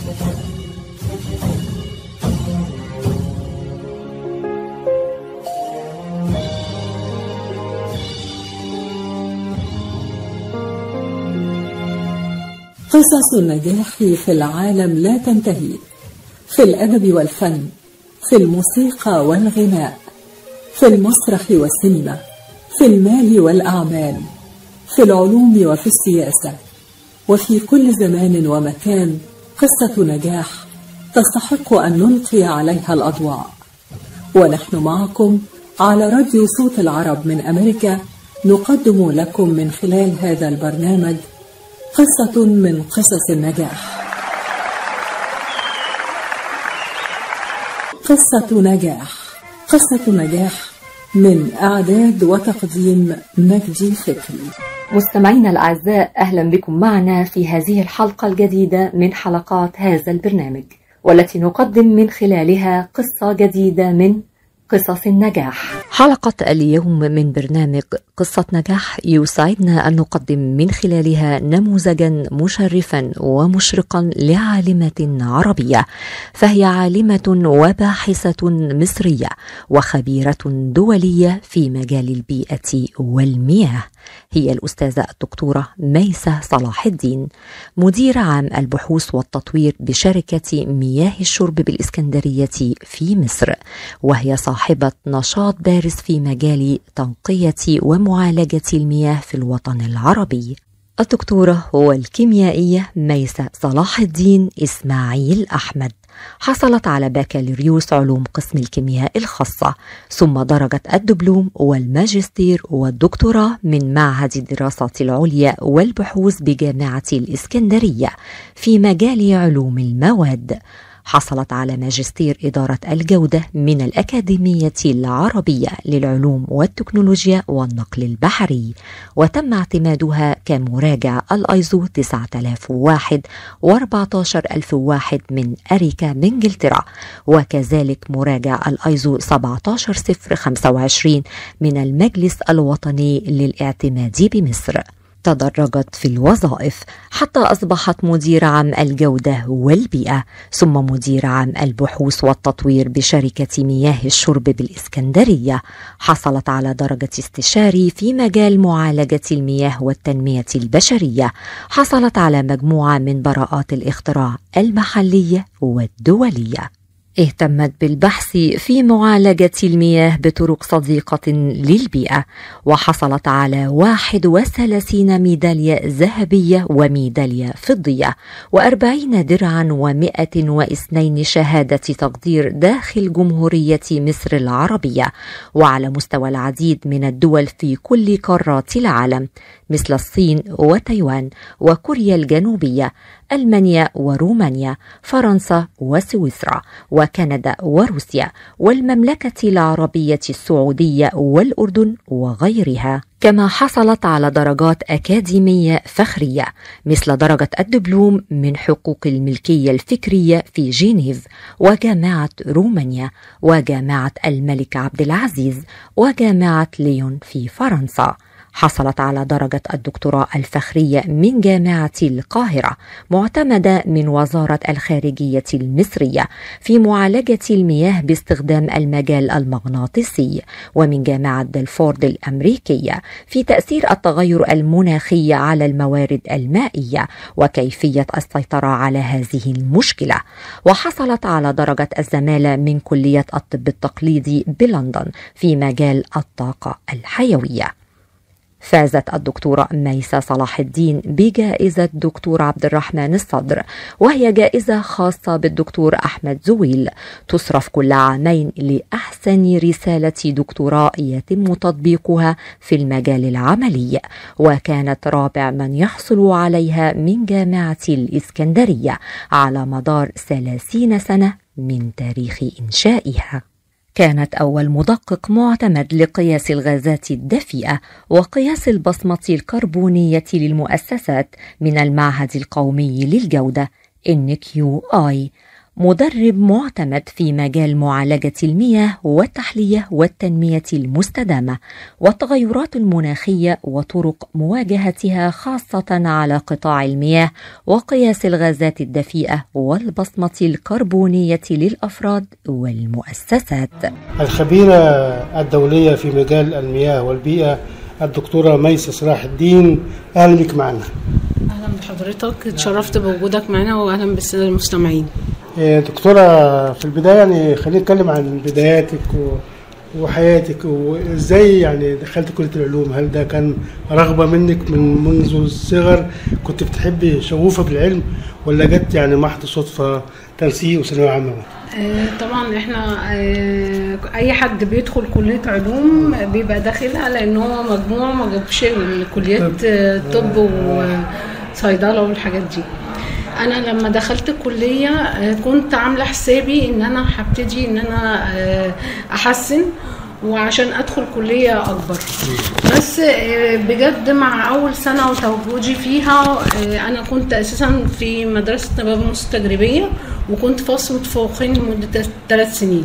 قصص النجاح في العالم لا تنتهي في الأدب والفن في الموسيقى والغناء في المسرح والسينما في المال والأعمال في العلوم وفي السياسة وفي كل زمان ومكان قصة نجاح تستحق أن نلقي عليها الأضواء ونحن معكم على راديو صوت العرب من أمريكا نقدم لكم من خلال هذا البرنامج قصة من قصص النجاح قصة نجاح قصة نجاح من إعداد وتقديم مجدي فكري مستمعينا الأعزاء أهلا بكم معنا في هذه الحلقة الجديدة من حلقات هذا البرنامج والتي نقدم من خلالها قصة جديدة من قصص النجاح حلقة اليوم من برنامج قصة نجاح يسعدنا أن نقدم من خلالها نموذجا مشرفا ومشرقا لعالمة عربية فهي عالمة وباحثة مصرية وخبيرة دولية في مجال البيئة والمياه هي الأستاذة الدكتورة ميسة صلاح الدين مدير عام البحوث والتطوير بشركة مياه الشرب بالإسكندرية في مصر وهي صاحبة نشاط بارز في مجال تنقية ومعالجة المياه في الوطن العربي الدكتورة والكيميائية ميسة صلاح الدين إسماعيل أحمد حصلت على بكالوريوس علوم قسم الكيمياء الخاصة ثم درجة الدبلوم والماجستير والدكتوراه من معهد الدراسات العليا والبحوث بجامعة الإسكندرية في مجال علوم المواد حصلت على ماجستير إدارة الجودة من الأكاديمية العربية للعلوم والتكنولوجيا والنقل البحري وتم اعتمادها كمراجع الأيزو 9001 و14001 من أريكا بإنجلترا وكذلك مراجع الأيزو 17025 من المجلس الوطني للاعتماد بمصر تدرجت في الوظائف حتى أصبحت مدير عام الجودة والبيئة ثم مدير عام البحوث والتطوير بشركة مياه الشرب بالإسكندرية حصلت على درجة استشاري في مجال معالجة المياه والتنمية البشرية حصلت على مجموعة من براءات الاختراع المحلية والدولية اهتمت بالبحث في معالجة المياه بطرق صديقة للبيئة وحصلت على 31 ميدالية ذهبية وميدالية فضية و40 درعا و102 شهادة تقدير داخل جمهورية مصر العربية وعلى مستوى العديد من الدول في كل قارات العالم مثل الصين وتايوان وكوريا الجنوبية ألمانيا ورومانيا فرنسا وسويسرا وكندا وروسيا والمملكة العربية السعودية والأردن وغيرها كما حصلت على درجات أكاديمية فخرية مثل درجة الدبلوم من حقوق الملكية الفكرية في جنيف وجامعة رومانيا وجامعة الملك عبد العزيز وجامعة ليون في فرنسا حصلت على درجة الدكتوراه الفخرية من جامعة القاهرة معتمدة من وزارة الخارجية المصرية في معالجة المياه باستخدام المجال المغناطيسي ومن جامعة دلفورد الأمريكية في تأثير التغير المناخي على الموارد المائية وكيفية السيطرة على هذه المشكلة وحصلت على درجة الزمالة من كلية الطب التقليدي بلندن في مجال الطاقة الحيوية فازت الدكتورة ميسة صلاح الدين بجائزة دكتور عبد الرحمن الصدر وهي جائزة خاصة بالدكتور أحمد زويل تصرف كل عامين لأحسن رسالة دكتوراه يتم تطبيقها في المجال العملي وكانت رابع من يحصل عليها من جامعة الإسكندرية على مدار ثلاثين سنة من تاريخ إنشائها كانت أول مدقق معتمد لقياس الغازات الدفيئة وقياس البصمة الكربونية للمؤسسات من المعهد القومي للجودة NQI مدرب معتمد في مجال معالجة المياه والتحلية والتنمية المستدامة والتغيرات المناخية وطرق مواجهتها خاصة على قطاع المياه وقياس الغازات الدفيئة والبصمة الكربونية للأفراد والمؤسسات. الخبيرة الدولية في مجال المياه والبيئة الدكتورة ميسة صلاح الدين أهلا بك معنا. اهلا بحضرتك اتشرفت بوجودك معنا واهلا بالساده المستمعين دكتورة في البداية يعني خلينا نتكلم عن بداياتك و... وحياتك وازاي يعني دخلت كلية العلوم هل ده كان رغبة منك من منذ الصغر كنت بتحبي شغوفة بالعلم ولا جت يعني محض صدفة تنسيق وثانوية عامة آه طبعا احنا آه اي حد بيدخل كليه علوم بيبقى داخلها لان هو مجموع ما جابش كليات آه طب وصيدله والحاجات دي انا لما دخلت الكليه كنت عامله حسابي ان انا هبتدي ان انا احسن وعشان ادخل كليه اكبر بس بجد مع اول سنه وتوجدي فيها انا كنت اساسا في مدرسه نباب مستجربيه وكنت فصل متفوقين لمده ثلاث سنين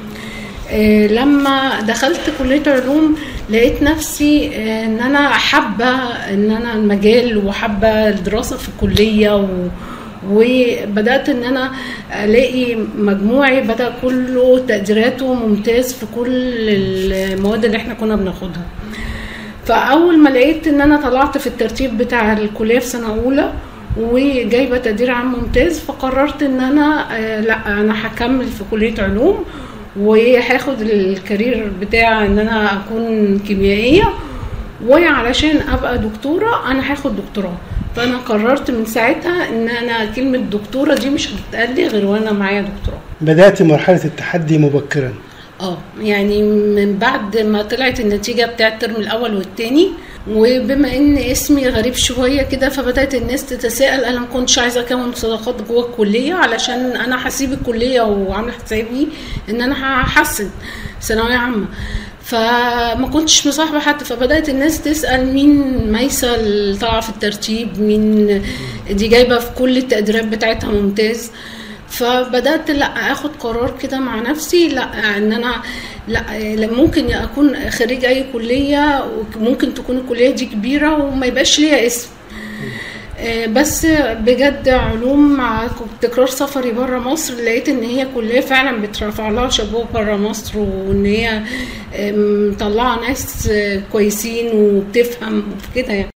لما دخلت كليه علوم لقيت نفسي ان انا حابه ان انا المجال وحابه الدراسه في الكليه و وبدات ان انا الاقي مجموعي بدا كله تقديراته ممتاز في كل المواد اللي احنا كنا بناخدها فاول ما لقيت ان انا طلعت في الترتيب بتاع الكليه في سنه اولى وجايبه تقدير عام ممتاز فقررت ان انا لا انا هكمل في كليه علوم وهاخد الكارير بتاع ان انا اكون كيميائيه وعلشان ابقى دكتوره انا هاخد دكتوراه فانا قررت من ساعتها ان انا كلمه دكتوره دي مش هتتقال لي غير وانا معايا دكتوراه بدات مرحله التحدي مبكرا اه يعني من بعد ما طلعت النتيجه بتاعه الترم الاول والثاني وبما ان اسمي غريب شويه كده فبدات الناس تتساءل انا ما كنتش عايزه اكون صداقات جوه الكليه علشان انا هسيب الكليه وعامله حسابي ان انا هحسن ثانويه عامه فما كنتش مصاحبه حد فبدات الناس تسال مين ميسه اللي طالعه في الترتيب مين دي جايبه في كل التقديرات بتاعتها ممتاز فبدات لا اخد قرار كده مع نفسي لا ان انا لا ممكن اكون خريج اي كليه وممكن تكون الكليه دي كبيره وما يبقاش ليها اسم بس بجد علوم مع تكرار سفري بره مصر لقيت ان هي كليه فعلا بترفع لها شابوه بره مصر وان هي مطلعه ناس كويسين وبتفهم وكده يعني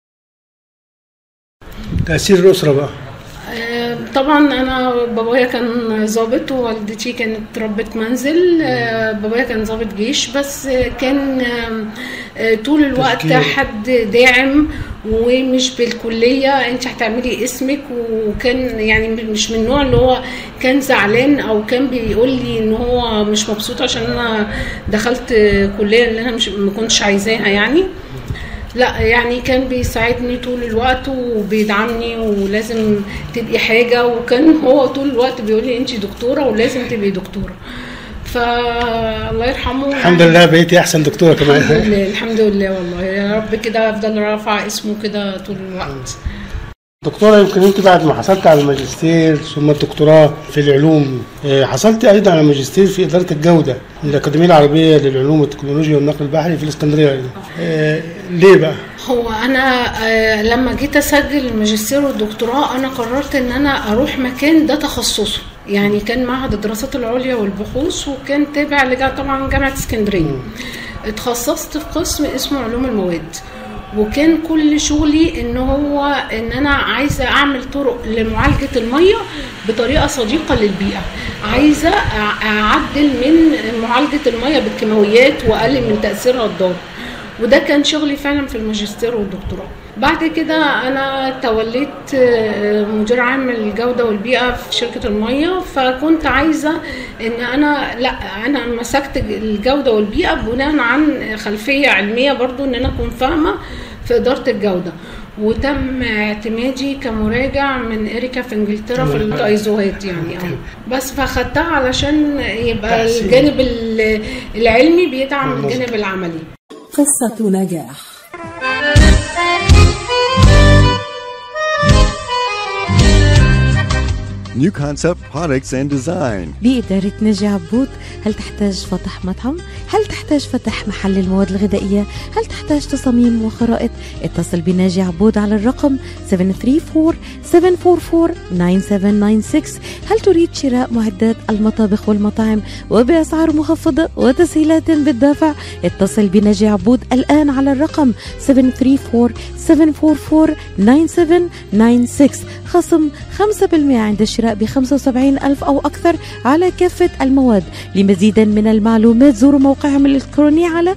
تاثير الاسره بقى طبعا انا بابايا كان ظابط ووالدتي كانت ربة منزل بابايا كان ظابط جيش بس كان طول الوقت تفكير. حد داعم ومش بالكلية انت هتعملي اسمك وكان يعني مش من النوع اللي هو كان زعلان او كان بيقول لي ان هو مش مبسوط عشان انا دخلت كلية اللي انا مش ما كنتش عايزاها يعني لا يعني كان بيساعدني طول الوقت وبيدعمني ولازم تبقي حاجه وكان هو طول الوقت بيقول لي انت دكتوره ولازم تبقي دكتوره فالله يرحمه الحمد لله بقيتي احسن دكتوره كمان الحمد لله الحمد لله والله يا رب كده افضل رافعه اسمه كده طول الوقت دكتورة يمكن انت بعد ما حصلت على الماجستير ثم الدكتوراه في العلوم حصلت ايضا على ماجستير في اداره الجوده من الاكاديميه العربيه للعلوم والتكنولوجيا والنقل البحري في الاسكندريه ايضا. ليه بقى؟ هو انا لما جيت اسجل الماجستير والدكتوراه انا قررت ان انا اروح مكان ده تخصصه يعني كان معهد الدراسات العليا والبحوث وكان تابع طبعا جامعه اسكندريه اتخصصت في قسم اسمه علوم المواد وكان كل شغلي ان هو ان انا عايزه اعمل طرق لمعالجه الميه بطريقه صديقه للبيئه عايزه اعدل من معالجه الميه بالكيماويات واقلل من تاثيرها الضار وده كان شغلي فعلا في الماجستير والدكتوراه بعد كده انا توليت مدير عام الجوده والبيئه في شركه الميه فكنت عايزه ان انا لا انا مسكت الجوده والبيئه بناء عن خلفيه علميه برضو ان انا اكون فاهمه في اداره الجوده وتم اعتمادي كمراجع من اريكا في انجلترا في الايزوهات يعني اه بس فاخدتها علشان يبقى الجانب العلمي بيدعم الجانب العملي قصة نجاح New Concept Products and Design. بإدارة ناجي عبود هل تحتاج فتح مطعم؟ هل تحتاج فتح محل المواد الغذائية؟ هل تحتاج تصاميم وخرائط؟ اتصل بناجي عبود على الرقم 734-744-9796 هل تريد شراء معدات المطابخ والمطاعم وبأسعار مخفضة وتسهيلات بالدافع؟ اتصل بناجي عبود الآن على الرقم 734-744-9796 خصم 5% عند الشراء ب 75 ألف أو أكثر على كافة المواد لمزيد من المعلومات زوروا موقعهم الإلكتروني على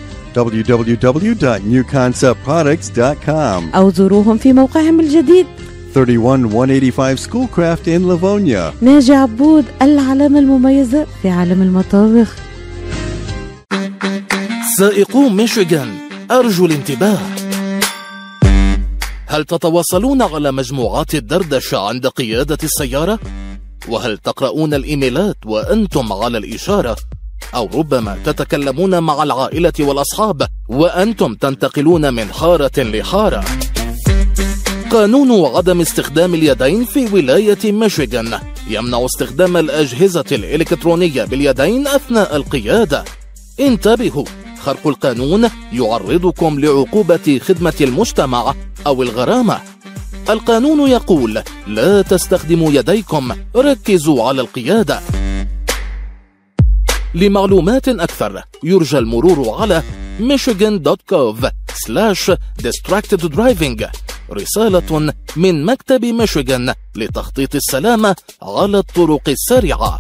www.newconceptproducts.com. أو زوروهم في موقعهم الجديد 31185 Schoolcraft in Livonia. ناجي عبود العلامة المميزة في عالم المطابخ سائقو ميشيغان أرجو الانتباه هل تتواصلون على مجموعات الدردشة عند قيادة السيارة؟ وهل تقرؤون الإيميلات وأنتم على الإشارة؟ أو ربما تتكلمون مع العائلة والأصحاب وأنتم تنتقلون من حارة لحارة قانون عدم استخدام اليدين في ولاية ميشيغان يمنع استخدام الأجهزة الإلكترونية باليدين أثناء القيادة انتبهوا خرق القانون يعرضكم لعقوبة خدمة المجتمع أو الغرامة القانون يقول لا تستخدموا يديكم ركزوا على القيادة لمعلومات أكثر يرجى المرور على michigan.gov slash distracted driving رسالة من مكتب ميشيغان لتخطيط السلامة على الطرق السريعة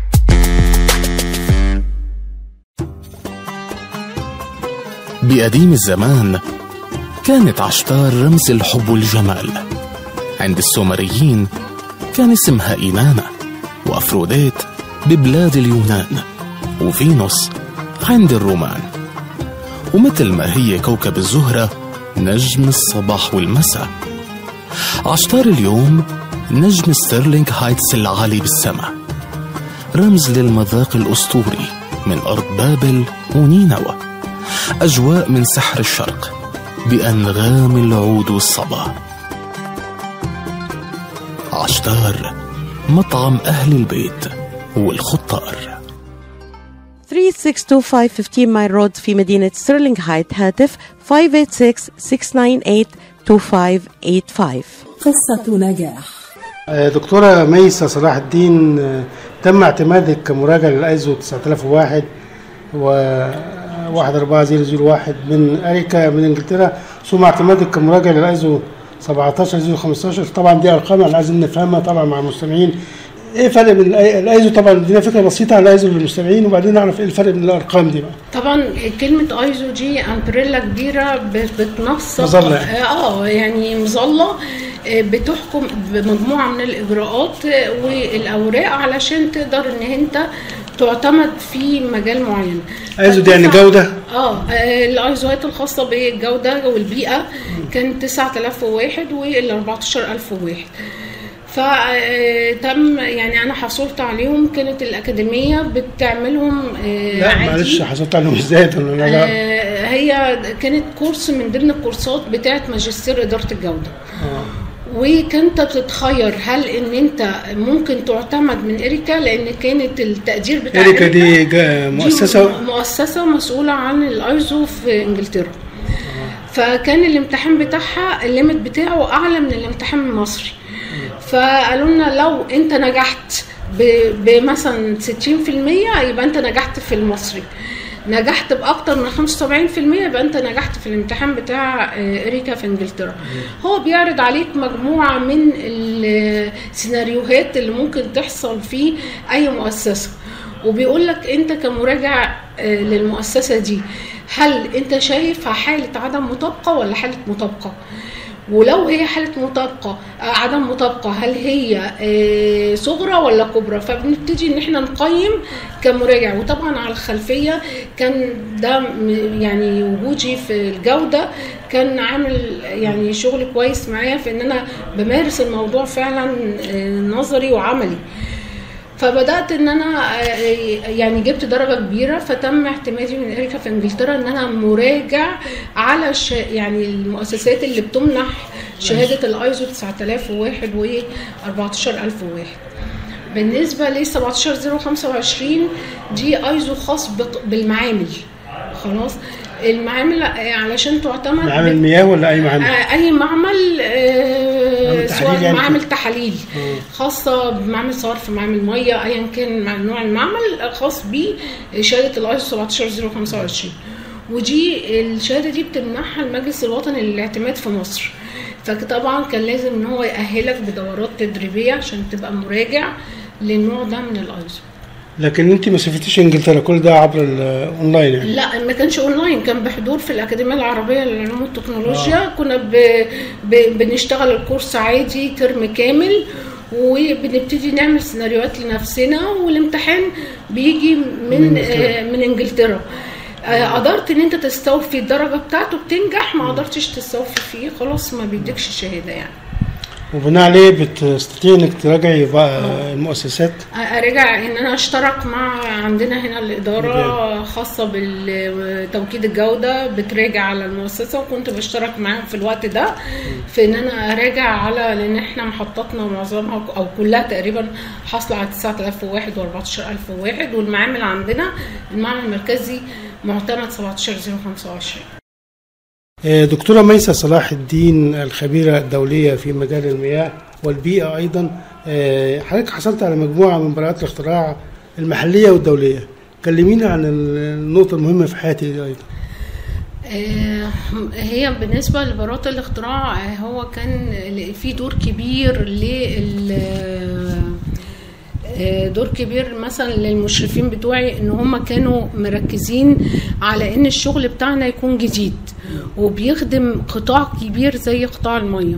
بقديم الزمان كانت عشتار رمز الحب والجمال عند السومريين كان اسمها إينانا وأفروديت ببلاد اليونان وفينوس عند الرومان ومثل ما هي كوكب الزهرة نجم الصباح والمساء عشتار اليوم نجم ستيرلينغ هايتس العالي بالسماء رمز للمذاق الأسطوري من أرض بابل ونينوى أجواء من سحر الشرق بأنغام العود والصبا عشتار مطعم أهل البيت والخطار 3625 مايل رود في مدينة ستيرلينغ هايت هاتف 586-698-2585 قصة نجاح آه، دكتورة ميسة صلاح الدين آه، تم اعتمادك كمراجع للايزو 9001 و 14001 من اريكا من انجلترا ثم اعتمادك كمراجع للايزو 17015 طبعا دي ارقام احنا عايزين نفهمها طبعا مع المستمعين ايه الفرق بين الأي- الايزو طبعا ادينا فكره بسيطه عن الايزو للمستمعين وبعدين نعرف ايه الفرق بين الارقام دي بقى طبعا كلمة ايزو دي امبريلا كبيرة ب- بتنسق مظلة يعني. اه يعني مظلة آه، بتحكم بمجموعة من الإجراءات آه، والأوراق علشان تقدر إن أنت تعتمد في مجال معين. ايزو دي يعني فالتسع- جوده اه آه، الايزوهات الخاصه بالجوده والبيئه كان 9001 وال 14001 فتم يعني انا حصلت عليهم كانت الاكاديميه بتعملهم آه، لا عادي. معلش حصلت عليهم ازاي ولا لا لا آه، هي كانت كورس من ضمن الكورسات بتاعه ماجستير اداره الجوده وكنت بتتخير هل ان انت ممكن تعتمد من اريكا لان كانت التقدير بتاع اريكا دي جا- دي مؤسسه مؤسسة مسؤولة عن الايزو في انجلترا فكان الامتحان بتاعها الليمت بتاعه اعلى من الامتحان المصري فقالوا لنا لو انت نجحت ب- بمثلا 60% يبقى انت نجحت في المصري نجحت باكتر من 75% يبقى انت نجحت في الامتحان بتاع آه، اريكا في انجلترا هو بيعرض عليك مجموعه من السيناريوهات اللي ممكن تحصل في اي مؤسسه وبيقول لك انت كمراجع آه، للمؤسسه دي هل انت شايفها حاله عدم مطابقه ولا حاله مطابقه ولو هي حاله مطابقه آه، عدم مطابقه هل هي آه، صغرى ولا كبرى فبنبتدي ان احنا نقيم كمراجع وطبعا على الخلفيه كان ده م- يعني وجودي في الجوده كان عامل يعني شغل كويس معايا في ان انا بمارس الموضوع فعلا آه، نظري وعملي فبدات ان انا آه، يعني جبت درجه كبيره فتم اعتمادي من اريكا في انجلترا ان انا مراجع على ش... يعني المؤسسات اللي بتمنح شهاده الايزو 9001 و 14001 بالنسبه ل 17025 دي ايزو خاص بق- بالمعامل خلاص المعامل آه، علشان تعتمد معامل مياه ولا اي معامل؟ آه، اي معمل آه، معمل تحاليل سواء يعني معامل كده. تحاليل خاصه بمعمل صرف معمل ميه ايا كان مع نوع المعمل خاص بشهاده الايزو 17025 ودي الشهاده دي بتمنحها المجلس الوطني للاعتماد في مصر فطبعا كان لازم ان هو يأهلك بدورات تدريبيه عشان تبقى مراجع للنوع ده من الايزو لكن انت ما سافرتيش انجلترا كل ده عبر الاونلاين يعني لا ما كانش اونلاين كان بحضور في الاكاديميه العربيه للعلوم والتكنولوجيا آه. آه. كنا ب... ب... بنشتغل الكورس عادي ترم كامل وبنبتدي نعمل سيناريوهات لنفسنا والامتحان بيجي من من إنجلترا. آه من انجلترا آه، قدرت ان انت تستوفي الدرجه بتاعته بتنجح ما قدرتش تستوفي فيه خلاص ما بيديكش الشهاده يعني وبناء عليه بتستطيع انك تراجعي بقى المؤسسات ارجع ان انا اشترك مع عندنا هنا الاداره خاصه بتوكيد الجوده بتراجع على المؤسسه وكنت بشترك معاهم في الوقت ده في ان انا اراجع على لان احنا محطاتنا معظمها او كلها تقريبا حاصله على 9001 و14001 والمعامل عندنا المعمل المركزي معتمد 17025 آه، دكتورة ميسة صلاح الدين الخبيرة الدولية في مجال المياه والبيئة أيضا آه، حضرتك حصلت على مجموعة من براءات الاختراع المحلية والدولية كلمينا عن النقطة المهمة في حياتي دي أيضا آه، هي بالنسبة لبراءة الاختراع آه، هو كان في دور كبير لل آه، دور كبير مثلا للمشرفين بتوعي ان هم كانوا مركزين على ان الشغل بتاعنا يكون جديد وبيخدم قطاع كبير زي قطاع الميه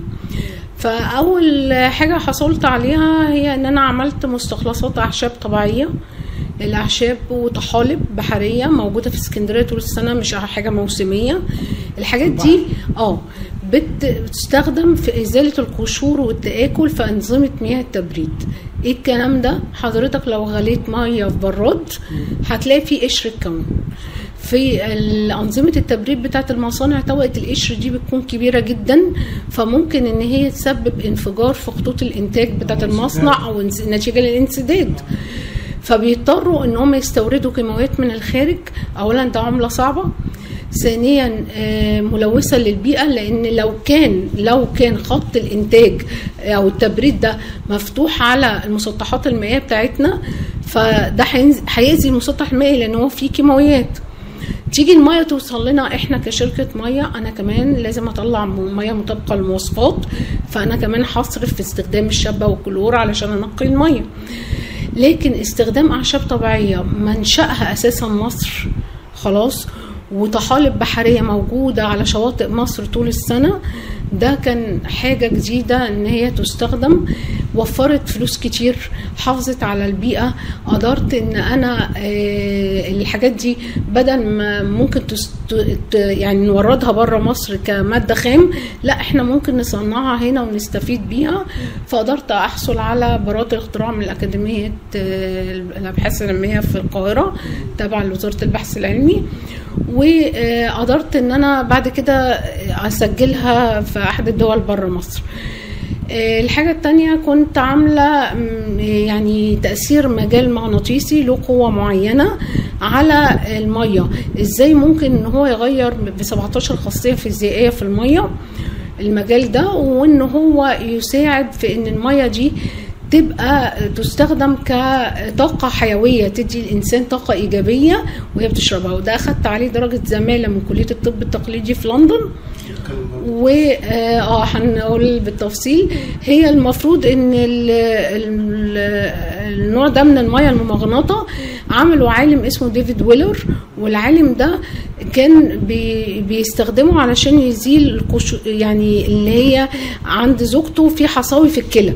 فاول حاجه حصلت عليها هي ان انا عملت مستخلصات اعشاب طبيعيه الاعشاب وطحالب بحريه موجوده في اسكندريه طول السنه مش حاجه موسميه الحاجات دي اه بت- بتستخدم في ازاله القشور والتاكل في انظمه مياه التبريد ايه الكلام ده حضرتك لو غليت ميه في براد هتلاقي فيه قشر اتكون في انظمه التبريد بتاعه المصانع طبقه القشر دي بتكون كبيره جدا فممكن ان هي تسبب انفجار في خطوط الانتاج بتاعه المصنع او انس- نتيجه للانسداد فبيضطروا ان هم يستوردوا كيماويات من الخارج اولا ده عمله صعبه ثانيا آه، ملوثه للبيئه لان لو كان لو كان خط الانتاج او التبريد ده مفتوح على المسطحات المائيه بتاعتنا فده هينز- هيأذي المسطح المائي لان هو فيه كيماويات تيجي الميه توصل لنا احنا كشركه ميه انا كمان لازم اطلع م- ميه مطابقه للمواصفات فانا كمان هصرف في استخدام الشابه والكلور علشان انقي الميه لكن استخدام اعشاب طبيعيه منشاها اساسا مصر خلاص وطحالب بحريه موجوده على شواطئ مصر طول السنه ده كان حاجه جديده ان هي تستخدم وفرت فلوس كتير حافظت على البيئه قدرت ان انا آه، الحاجات دي بدل ما ممكن تست... ت- يعني نوردها بره مصر كماده خام لا احنا ممكن نصنعها هنا ونستفيد بيها فقدرت احصل على براءه الاختراع من اكاديميه آه، الابحاث العلميه في القاهره تابعه لوزاره البحث العلمي وقدرت ان انا بعد كده اسجلها في احد الدول بره مصر آه، الحاجة التانية كنت عاملة مم، يعني تأثير مجال مغناطيسي له قوة معينة على المية ازاي ممكن ان هو يغير ب 17 خاصية فيزيائية في المية المجال ده وان هو يساعد في ان المية دي تبقى تستخدم كطاقة حيوية تدي الإنسان طاقة إيجابية وهي بتشربها وده أخدت عليه درجة زمالة من كلية الطب التقليدي في لندن و اه آه، هنقول بالتفصيل هي المفروض ان ال ال النوع ده من الميه الممغنطه عمله عالم اسمه ديفيد ويلر والعالم ده كان بي بيستخدمه علشان يزيل القشو يعني اللي هي عند زوجته في حصاوي في الكلى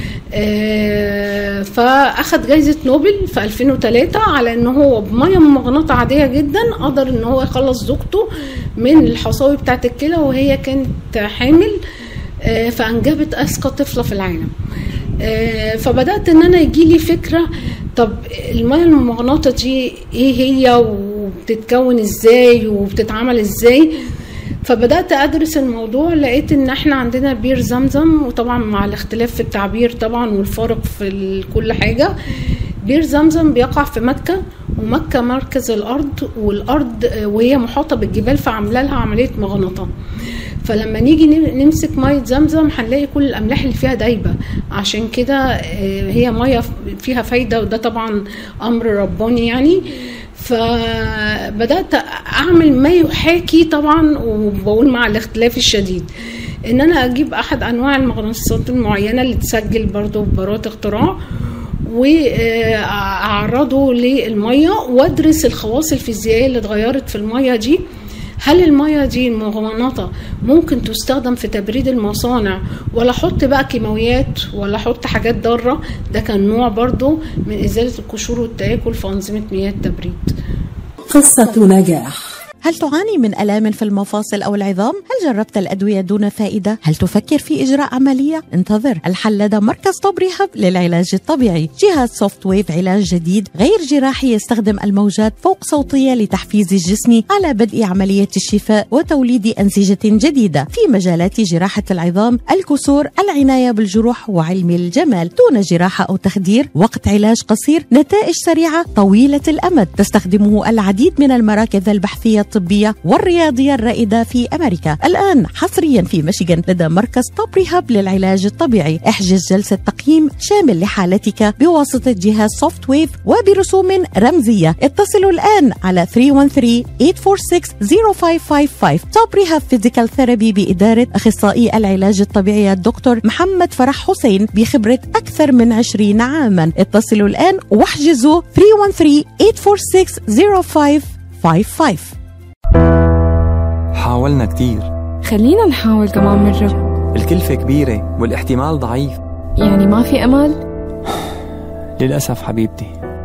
آه، فاخد جايزه نوبل في 2003 على ان هو بميه ممغنطه عاديه جدا قدر ان هو يخلص زوجته من الحصاوي بتاعه الكلى وهي كانت حامل آه، فانجبت اذكى طفله في العالم آه، فبدات ان انا يجي لي فكره طب الميه المغناطه دي ايه هي وبتتكون ازاي وبتتعمل ازاي فبدات ادرس الموضوع لقيت ان احنا عندنا بير زمزم وطبعا مع الاختلاف في التعبير طبعا والفارق في ال- كل حاجه بير زمزم بيقع في مكه ومكه مركز الارض والارض آه، وهي محاطه بالجبال فعامله لها عمليه مغناطه فلما نيجي نم- نمسك ميه زمزم هنلاقي كل الاملاح اللي فيها دايبه عشان كده آه، هي ميه فيها فايده وده طبعا امر رباني يعني فبدات اعمل ما يحاكي طبعا وبقول مع الاختلاف الشديد ان انا اجيب احد انواع المغناطيسات المعينه اللي تسجل برضو ببراءه اختراع واعرضه للميه وادرس الخواص الفيزيائيه اللي اتغيرت في الميه دي هل الميه دي المغناطه ممكن تستخدم في تبريد المصانع ولا احط بقى كيماويات ولا احط حاجات ضاره ده كان نوع برضو من ازاله القشور والتاكل في انظمه مياه التبريد قصة نجاح هل تعاني من ألام في المفاصل أو العظام؟ هل جربت الأدوية دون فائدة؟ هل تفكر في إجراء عملية؟ انتظر الحل لدى مركز طب ريهاب للعلاج الطبيعي جهاز سوفت ويف علاج جديد غير جراحي يستخدم الموجات فوق صوتية لتحفيز الجسم على بدء عملية الشفاء وتوليد أنسجة جديدة في مجالات جراحة العظام الكسور العناية بالجروح وعلم الجمال دون جراحة أو تخدير وقت علاج قصير نتائج سريعة طويلة الأمد تستخدمه العديد من المراكز البحثية الطبية والرياضية الرائدة في أمريكا الآن حصريا في ميشيغان لدى مركز توب ريهاب للعلاج الطبيعي احجز جلسة تقييم شامل لحالتك بواسطة جهاز سوفت ويف وبرسوم رمزية اتصلوا الآن على 313-846-0555 توب ريهاب فيزيكال ثيرابي بإدارة أخصائي العلاج الطبيعي الدكتور محمد فرح حسين بخبرة أكثر من 20 عاما اتصلوا الآن واحجزوا 313-846-0555 حاولنا كتير خلينا نحاول كمان مرة الكلفة كبيرة والاحتمال ضعيف يعني ما في أمل؟ للأسف حبيبتي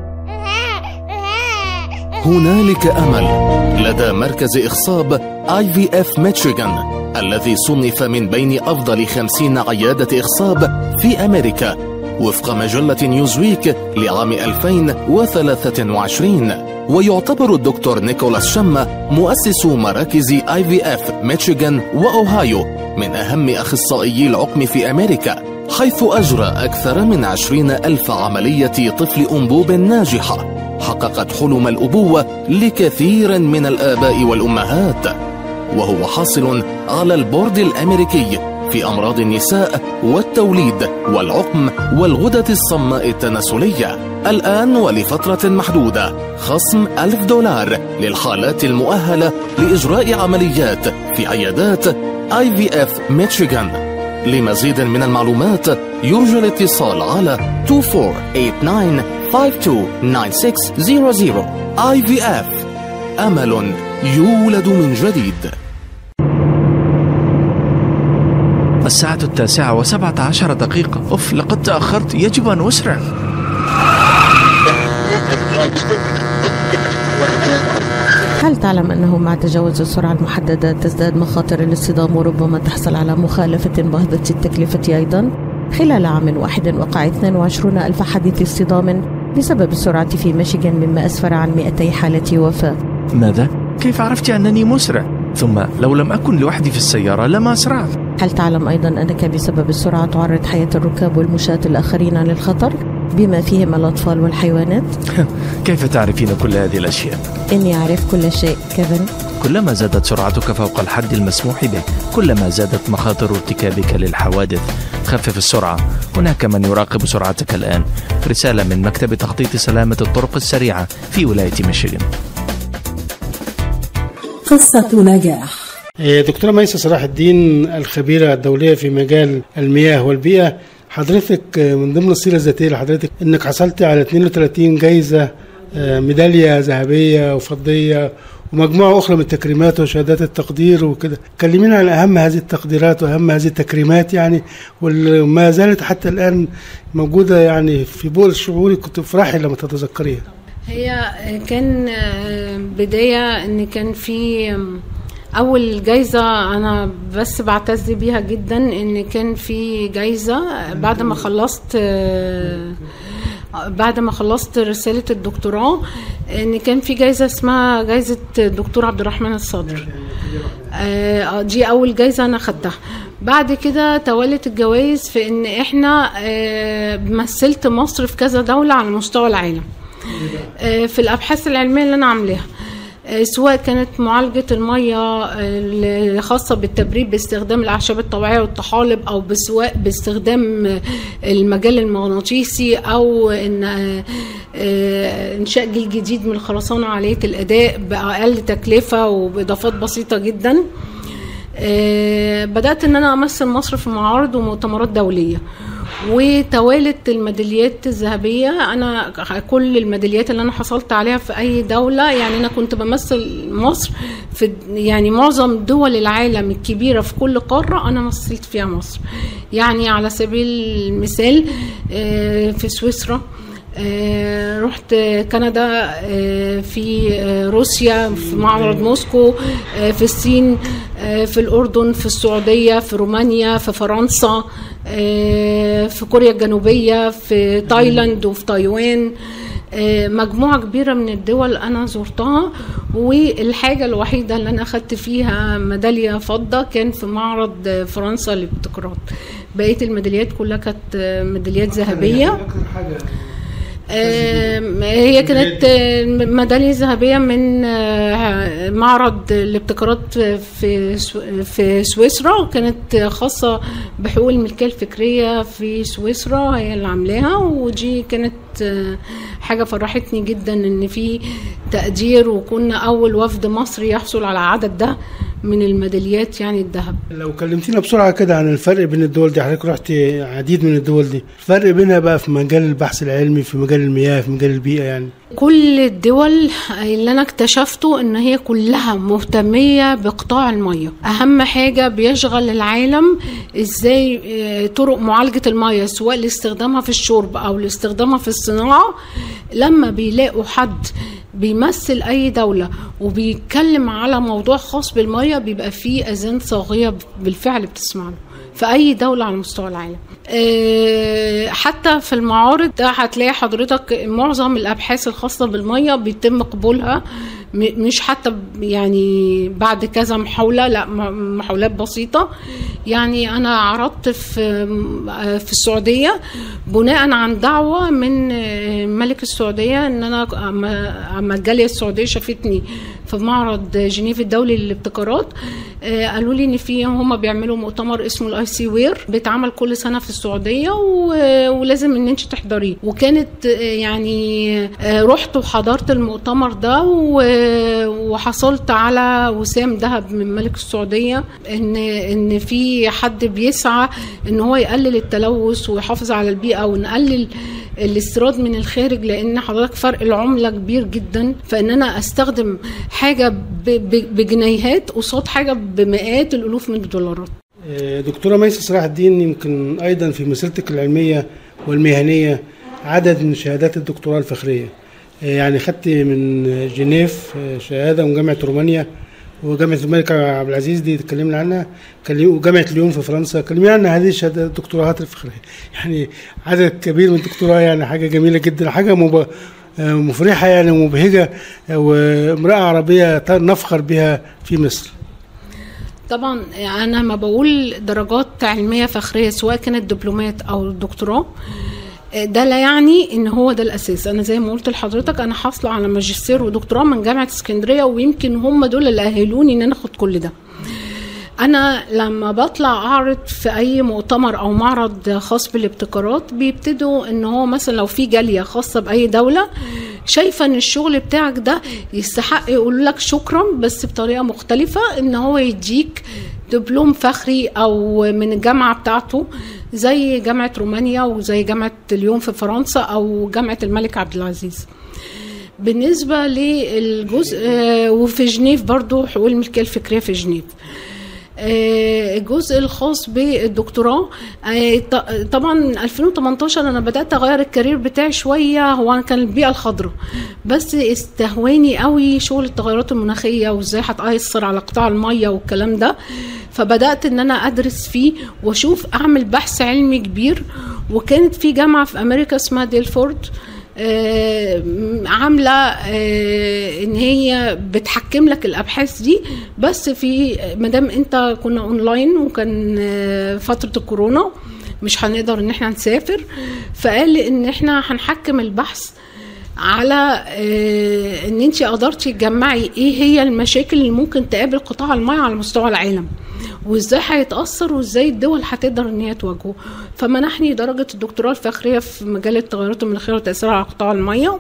هنالك أمل لدى مركز إخصاب اي في اف ميشيغان الذي صنف من بين أفضل خمسين عيادة إخصاب في أمريكا وفق مجلة نيوزويك لعام 2023 ويعتبر الدكتور نيكولاس شما مؤسس مراكز اي في اف ميشيغان وأوهايو من أهم أخصائيي العقم في أمريكا حيث أجرى أكثر من عشرين ألف عملية طفل أنبوب ناجحة حققت حلم الأبوة لكثير من الآباء والأمهات وهو حاصل على البورد الأمريكي في أمراض النساء والتوليد والعقم والغدة الصماء التناسلية الآن ولفترة محدودة خصم ألف دولار للحالات المؤهلة لإجراء عمليات في عيادات اي في اف ميشيغان لمزيد من المعلومات يرجى الاتصال على 2489 IVF أمل يولد من جديد الساعة التاسعة وسبعة عشر دقيقة أوف لقد تأخرت يجب أن أسرع هل تعلم أنه مع تجاوز السرعة المحددة تزداد مخاطر الاصطدام وربما تحصل على مخالفة باهظة التكلفة أيضا؟ خلال عام واحد وقع 22 ألف حادث اصطدام بسبب السرعة في ميشيغان مما أسفر عن 200 حالة وفاة ماذا؟ كيف عرفت أنني مسرع؟ ثم لو لم أكن لوحدي في السيارة لما أسرعت هل تعلم أيضا أنك بسبب السرعة تعرض حياة الركاب والمشاة الآخرين للخطر؟ بما فيهم الأطفال والحيوانات؟ كيف تعرفين كل هذه الأشياء؟ إني أعرف كل شيء كيفن كلما زادت سرعتك فوق الحد المسموح به كلما زادت مخاطر ارتكابك للحوادث خفف السرعة هناك من يراقب سرعتك الآن رسالة من مكتب تخطيط سلامة الطرق السريعة في ولاية ميشيغان قصة نجاح دكتورة ميسة صلاح الدين الخبيرة الدولية في مجال المياه والبيئة حضرتك من ضمن السيرة الذاتية لحضرتك انك حصلت على 32 جايزة ميدالية ذهبية وفضية ومجموعة أخرى من التكريمات وشهادات التقدير وكده كلمينا عن أهم هذه التقديرات وأهم هذه التكريمات يعني وما زالت حتى الآن موجودة يعني في بول شعوري كنت فرحي لما تتذكريها هي كان بداية ان كان في اول جايزه انا بس بعتز بيها جدا ان كان في جايزه بعد ما خلصت آه، بعد ما خلصت رساله الدكتوراه ان كان في جايزه اسمها جايزه الدكتور عبد الرحمن الصدر آه، دي اول جايزه انا خدتها بعد كده توالت الجوائز في ان احنا آه، مثلت مصر في كذا دوله على مستوى العالم آه، في الابحاث العلميه اللي انا عاملاها آه، سواء كانت معالجة المية آه، الخاصة بالتبريد باستخدام الأعشاب الطبيعية والطحالب أو بسواء باستخدام آه، المجال المغناطيسي أو إن آه، آه، إنشاء جيل جديد من الخرسانة عالية الأداء بأقل تكلفة وبإضافات بسيطة جدا آه، بدأت إن أنا أمثل مصر في معارض ومؤتمرات دولية وتوالت الميداليات الذهبية أنا كل الميداليات اللي أنا حصلت عليها في أي دولة يعني أنا كنت بمثل مصر في يعني معظم دول العالم الكبيرة في كل قارة أنا مثلت فيها مصر يعني على سبيل المثال آه، في سويسرا آه، رحت كندا آه، في آه، روسيا في معرض موسكو آه، في الصين آه، في الأردن في السعودية في رومانيا في فرنسا آه، في كوريا الجنوبية في تايلاند وفي تايوان آه، مجموعة كبيرة من الدول أنا زرتها والحاجة الوحيدة اللي أنا أخدت فيها ميدالية فضة كان في معرض آه، فرنسا للابتكارات بقية الميداليات كلها كانت آه، ميداليات ذهبية آم، هي كانت آه، ميدالية ذهبية من آه، معرض الابتكارات في سو- في سويسرا وكانت خاصة بحقوق الملكية الفكرية في سويسرا هي اللي عاملاها ودي كانت آه، حاجة فرحتني جدا ان في تقدير وكنا اول وفد مصري يحصل على العدد ده من الميداليات يعني الذهب لو كلمتينا بسرعه كده عن الفرق بين الدول دي حضرتك رحت عديد من الدول دي الفرق بينها بقى في مجال البحث العلمي في مجال المياه في مجال البيئه يعني كل الدول اللي انا اكتشفته ان هي كلها مهتمية بقطاع المية اهم حاجة بيشغل العالم ازاي آه، طرق معالجة المية سواء لاستخدامها في الشرب او لاستخدامها في الصناعة لما بيلاقوا حد بيمثل اي دولة وبيتكلم على موضوع خاص بالمية بيبقى فيه اذان صاغية بالفعل بتسمع له في اي دوله على مستوى العالم آه، حتى في المعارض ده هتلاقي حضرتك معظم الابحاث الخاصه بالميه بيتم قبولها م- مش حتى ب- يعني بعد كذا محاوله لا م- محاولات بسيطه يعني انا عرضت في آه، في السعوديه بناء عن دعوه من آه، ملك السعوديه ان انا أما- اما الجاليه السعوديه شافتني في معرض جنيف الدولي للابتكارات آه، قالوا لي ان في هم بيعملوا مؤتمر اسمه الاي سي وير بيتعمل كل سنه في السعوديه و- ولازم ان انت تحضريه وكانت آه، يعني آه، رحت وحضرت المؤتمر ده و- وحصلت على وسام ذهب من ملك السعوديه ان ان في حد بيسعى ان هو يقلل التلوث ويحافظ على البيئه ونقلل الاستيراد من الخارج لان حضرتك فرق العمله كبير جدا فان انا استخدم حاجه ب- ب- بجنيهات قصاد حاجه بمئات الالوف من الدولارات آه، دكتوره ميسة صلاح الدين يمكن ايضا في مسيرتك العلميه والمهنيه عدد من شهادات الدكتوراه الفخريه آه، يعني خدت من جنيف آه، شهاده من جامعه رومانيا وجامعه الملك عبد العزيز دي اتكلمنا عنها كلم- وجامعه ليون في فرنسا كلمنا عن هذه الشهادات الدكتوراهات الفخريه يعني عدد كبير من الدكتوراه يعني حاجه جميله جدا حاجه مب... آه، مفرحه يعني ومبهجه آه، وامراه عربيه ت- نفخر بها في مصر طبعا انا ما بقول درجات علميه فخريه سواء كانت دبلومات او دكتوراه ده لا يعني ان هو ده الاساس انا زي ما قلت لحضرتك انا حاصله على ماجستير ودكتوراه من جامعه اسكندريه ويمكن هم دول اللي اهلوني ان انا اخد كل ده انا لما بطلع اعرض في اي مؤتمر او معرض خاص بالابتكارات بيبتدوا ان هو مثلا لو في جاليه خاصه باي دوله شايفه ان الشغل بتاعك ده يستحق يقول لك شكرا بس بطريقه مختلفه ان هو يديك دبلوم فخري او من الجامعه بتاعته زي جامعه رومانيا وزي جامعه اليوم في فرنسا او جامعه الملك عبد العزيز بالنسبه للجزء آه، وفي جنيف برضو حقوق الملكيه الفكريه في جنيف آه، الجزء الخاص بالدكتوراه آه، ط- طبعا 2018 انا بدات اغير الكارير بتاعي شويه هو أنا كان البيئه الخضراء بس استهواني قوي شغل التغيرات المناخيه وازاي هتاثر على قطاع الميه والكلام ده فبدات ان انا ادرس فيه واشوف اعمل بحث علمي كبير وكانت في جامعه في امريكا اسمها ديلفورد آه، عامله آه، ان هي بتحكم لك الابحاث دي بس في مادام انت كنا اونلاين وكان آه، فتره الكورونا مش هنقدر ان احنا نسافر فقال ان احنا هنحكم البحث على آه، ان انت قدرتي تجمعي ايه هي المشاكل اللي ممكن تقابل قطاع المياه على مستوى العالم وازاي هيتاثر وازاي الدول هتقدر ان هي تواجهه فمنحني درجه الدكتوراه الفخريه في مجال التغيرات المناخيه وتاثيرها على قطاع المياه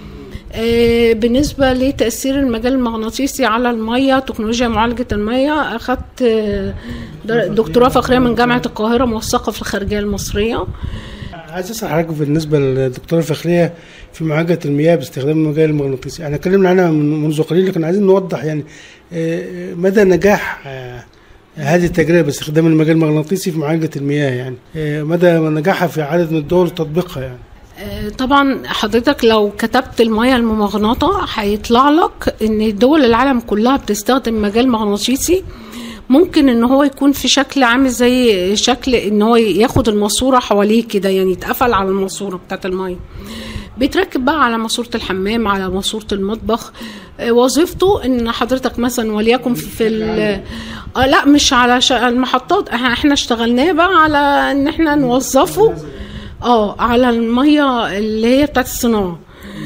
آه، بالنسبة لتأثير المجال المغناطيسي على المية تكنولوجيا معالجة المية أخذت آه، در- دكتوراه فخرية من جامعة القاهرة موثقة في الخارجية المصرية عايز اسال حضرتك بالنسبه للدكتوره الفخريه في معالجه المياه باستخدام المجال المغناطيسي احنا اتكلمنا عنها من- منذ قليل لكن عايزين نوضح يعني آه، مدى نجاح آه، هذه التجربه باستخدام المجال المغناطيسي في معالجه المياه يعني آه، مدى نجاحها في عدد من الدول تطبيقها يعني آه، طبعا حضرتك لو كتبت المياه الممغناطة هيطلع لك ان دول العالم كلها بتستخدم مجال مغناطيسي ممكن ان هو يكون في شكل عامل زي شكل ان هو ياخد الماسورة حواليه كده يعني يتقفل على الماسورة بتاعت المية بيتركب بقى على ماسورة الحمام على ماسورة المطبخ آه، وظيفته ان حضرتك مثلا وليكن في ال- آه لا مش على ش- المحطات احنا إحنا اشتغلناه بقى على ان احنا نوظفه اه على الميه اللي هي بتاعت الصناعه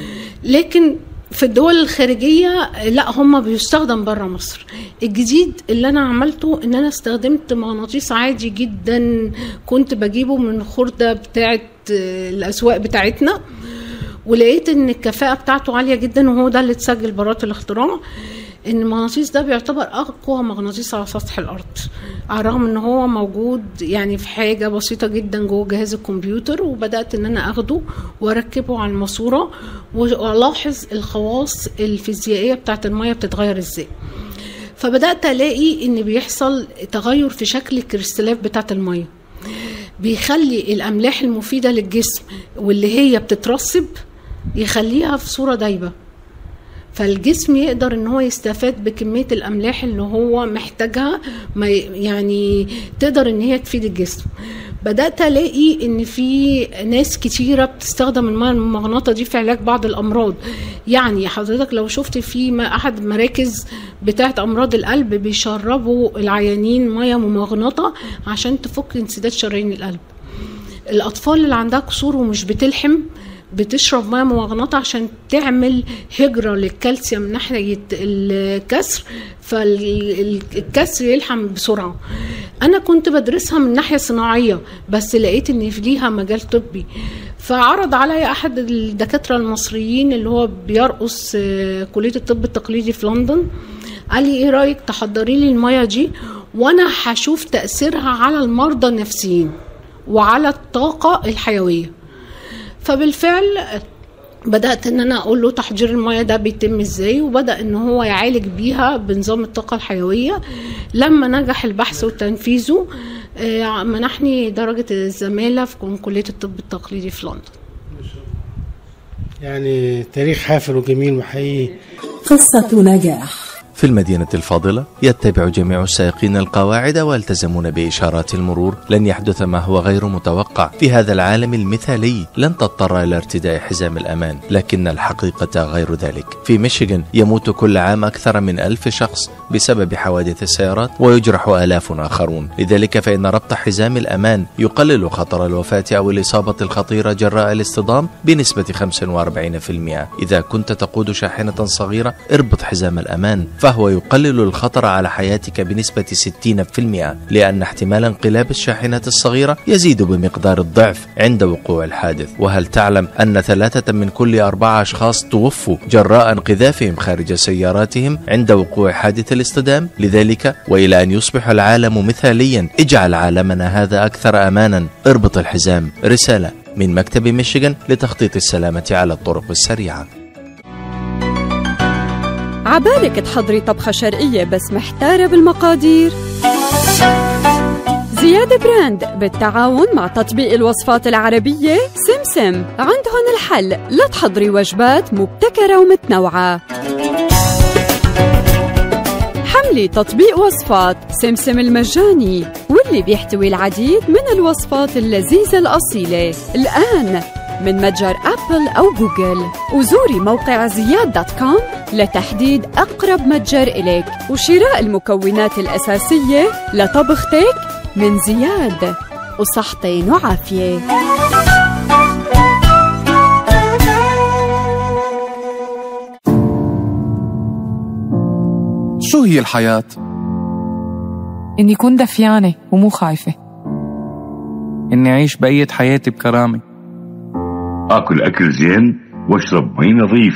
لكن في الدول الخارجية لا هم بيستخدم بره مصر الجديد اللي انا عملته ان انا استخدمت مغناطيس عادي جدا كنت بجيبه من خردة بتاعت آه، الاسواق بتاعتنا ولقيت ان الكفاءة بتاعته عالية جدا وهو ده اللي اتسجل براءة الاختراع ان المغناطيس ده بيعتبر اقوى مغناطيس على سطح الارض على الرغم ان هو موجود يعني في حاجه بسيطه جدا جوه جهاز الكمبيوتر وبدات ان انا اخده واركبه على الماسوره والاحظ الخواص الفيزيائيه بتاعت الميه بتتغير ازاي فبدات الاقي ان بيحصل تغير في شكل الكريستالات بتاعت الميه بيخلي الاملاح المفيده للجسم واللي هي بتترسب يخليها في صوره دايبه فالجسم يقدر ان هو يستفاد بكميه الاملاح اللي هو محتاجها ما ي- يعني تقدر ان هي تفيد الجسم بدات الاقي ان في ناس كتيره بتستخدم الميه الممغناطه دي في علاج بعض الامراض يعني حضرتك لو شفت في ما- احد مراكز بتاعه امراض القلب بيشربوا العيانين ميه ممغناطه عشان تفك انسداد شرايين القلب الاطفال اللي عندها كسور ومش بتلحم بتشرب ميه ممغناطه عشان تعمل هجره للكالسيوم ناحيه الكسر فالكسر يلحم بسرعه انا كنت بدرسها من ناحيه صناعيه بس لقيت ان في ليها مجال طبي فعرض عليا احد الدكاتره المصريين اللي هو بيرقص آه، كليه الطب التقليدي في لندن قال لي ايه رايك تحضري لي الميه دي وانا هشوف تاثيرها على المرضى النفسيين وعلى الطاقه الحيويه فبالفعل بدات ان انا اقول له تحضير الميه ده بيتم ازاي وبدا ان هو يعالج بيها بنظام الطاقه الحيويه لما نجح البحث وتنفيذه آه، منحني درجه الزماله في كليه الطب التقليدي في لندن يعني تاريخ حافل وجميل وحقيقي قصة نجاح في المدينة الفاضلة يتبع جميع السائقين القواعد والتزمون بإشارات المرور لن يحدث ما هو غير متوقع في هذا العالم المثالي لن تضطر إلى ارتداء حزام الأمان لكن الحقيقة غير ذلك في ميشيغان يموت كل عام أكثر من ألف شخص بسبب حوادث السيارات ويجرح آلاف آخرون لذلك فإن ربط حزام الأمان يقلل خطر الوفاة أو الإصابة الخطيرة جراء الاصطدام بنسبة 45% إذا كنت تقود شاحنة صغيرة اربط حزام الأمان فهو يقلل الخطر على حياتك بنسبة 60% لأن احتمال انقلاب الشاحنة الصغيرة يزيد بمقدار الضعف عند وقوع الحادث وهل تعلم أن ثلاثة من كل أربعة أشخاص توفوا جراء انقذافهم خارج سياراتهم عند وقوع حادث الاصطدام لذلك وإلى أن يصبح العالم مثاليا اجعل عالمنا هذا أكثر أمانا اربط الحزام رسالة من مكتب ميشيغان لتخطيط السلامة على الطرق السريعة عبالك تحضري طبخة شرقية بس محتارة بالمقادير زيادة براند بالتعاون مع تطبيق الوصفات العربية سمسم عندهم الحل لتحضري وجبات مبتكرة ومتنوعة حملي تطبيق وصفات سمسم المجاني واللي بيحتوي العديد من الوصفات اللذيذة الأصيلة الآن من متجر أبل أو جوجل وزوري موقع زياد دوت كوم لتحديد أقرب متجر إليك وشراء المكونات الأساسية لطبختك من زياد وصحتين وعافية شو هي الحياة؟ إني كون دفيانة ومو خايفة إني أعيش بقية حياتي بكرامة آكل أكل زين واشرب مي نظيف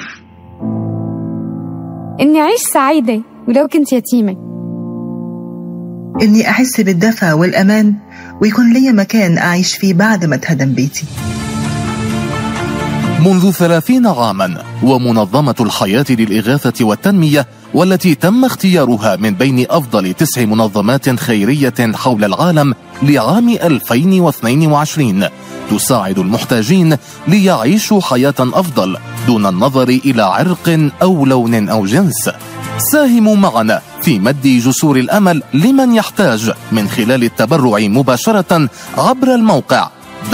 إني أعيش سعيدة ولو كنت يتيمة إني أحس بالدفى والأمان ويكون لي مكان أعيش فيه بعد ما اتهدم بيتي منذ ثلاثين عاما ومنظمة الحياة للإغاثة والتنمية والتي تم اختيارها من بين أفضل تسع منظمات خيرية حول العالم لعام 2022 تساعد المحتاجين ليعيشوا حياة أفضل دون النظر إلى عرق أو لون أو جنس ساهموا معنا في مد جسور الأمل لمن يحتاج من خلال التبرع مباشرة عبر الموقع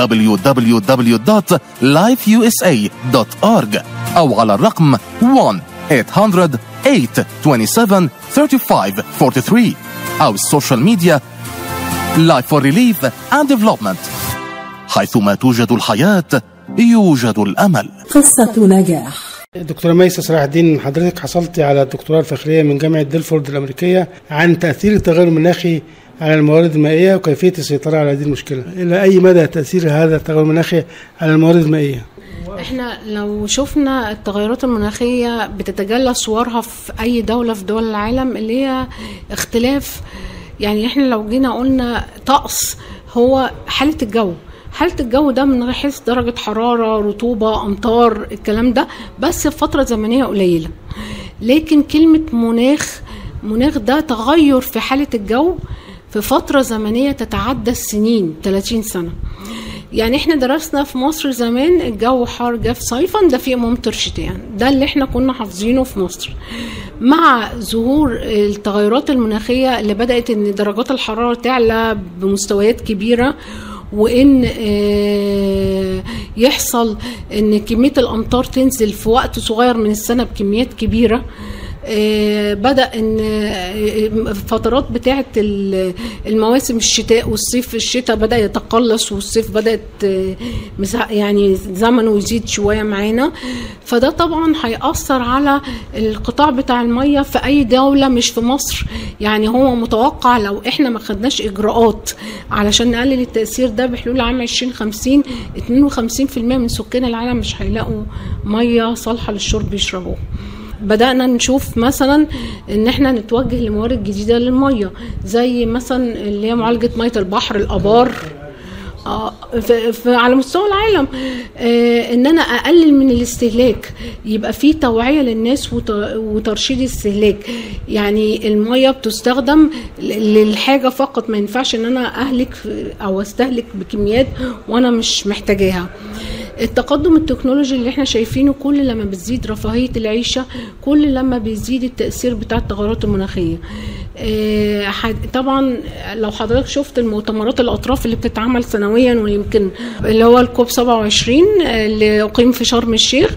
www.lifeusa.org أو على الرقم 1 800 827 35 43 أو السوشيال ميديا Life for Relief and Development حيثما توجد الحياة يوجد الأمل قصة نجاح دكتورة ميسة صلاح الدين حضرتك حصلتي على الدكتوراه الفخرية من جامعة ديلفورد الأمريكية عن تأثير التغير المناخي على الموارد المائية وكيفية السيطرة على هذه المشكلة إلى أي مدى تأثير هذا التغير المناخي على الموارد المائية احنا لو شفنا التغيرات المناخية بتتجلى صورها في أي دولة في دول العالم اللي هي اختلاف يعني احنا لو جينا قلنا طقس هو حالة الجو حالة الجو ده من حيث درجة حرارة رطوبة أمطار الكلام ده بس في فترة زمنية قليلة لكن كلمة مناخ مناخ ده تغير في حالة الجو في فترة زمنية تتعدى السنين 30 سنة يعني احنا درسنا في مصر زمان الجو حار جاف صيفا ده في ممطر شتاء ده اللي احنا كنا حافظينه في مصر مع ظهور التغيرات المناخية اللي بدأت ان درجات الحرارة تعلى بمستويات كبيرة وان يحصل ان كميه الامطار تنزل في وقت صغير من السنه بكميات كبيره بدا ان فترات بتاعه المواسم الشتاء والصيف الشتاء بدا يتقلص والصيف بدات يعني زمنه يزيد شويه معانا فده طبعا هياثر على القطاع بتاع الميه في اي دوله مش في مصر يعني هو متوقع لو احنا ما خدناش اجراءات علشان نقلل التاثير ده بحلول عام 2050 52% من سكان العالم مش هيلاقوا ميه صالحه للشرب يشربوها بدأنا نشوف مثلا ان احنا نتوجه لموارد جديدة للمية زي مثلا اللي هي معالجة مية البحر الابار آه على مستوى العالم آه ان انا اقلل من الاستهلاك يبقى في توعيه للناس وترشيد الاستهلاك يعني الميه بتستخدم للحاجه فقط ما ينفعش ان انا اهلك او استهلك بكميات وانا مش محتاجاها التقدم التكنولوجي اللي احنا شايفينه كل لما بتزيد رفاهية العيشة كل لما بيزيد التأثير بتاع التغيرات المناخية اه طبعا لو حضرتك شفت المؤتمرات الأطراف اللي بتتعمل سنويا ويمكن اللي هو الكوب 27 اللي أقيم في شرم الشيخ